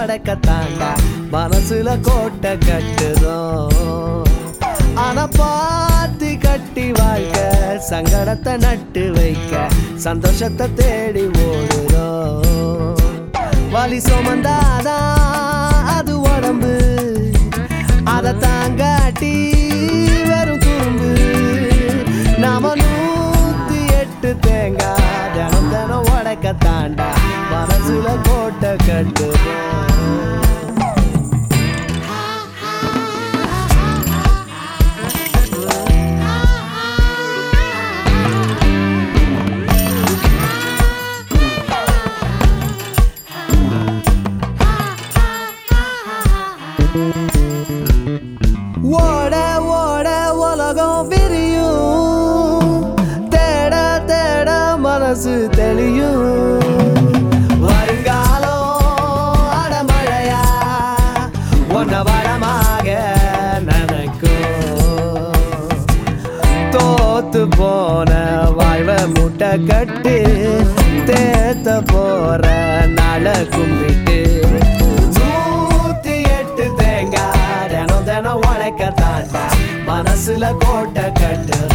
உடைக்க தாண்டா மனசுல கோட்டை கட்டுறோம் ஆனா பாத்தி கட்டி வாழ்க்க சங்கடத்தை நட்டு வைக்க சந்தோஷத்தை தேடி ஓடுறோம் வலி சுமந்தாதான் அது உடம்பு அதை தாங்காட்டி வெறும் துரும்பு நாம நூத்தி எட்டு தேங்காய் தினம் தினம் உடைக்க தாண்டா மனசுல கோட்டை கட்டுறோம் ஓட ஓட உலகம் விரியும் தேட தேட மனசு தெளியும் வருங்காலம் அடமழையா ஒன்ன வரமாக நினைக்கும் தோத்து போன வாழ்வ முட்டை கட்டு தேத்த போற நாள கும்பிட்டு நூத்தி எட்டு தேங்காய் தினம் தினம் உழைக்க தாண்டா மனசுல கோட்டை கட்டு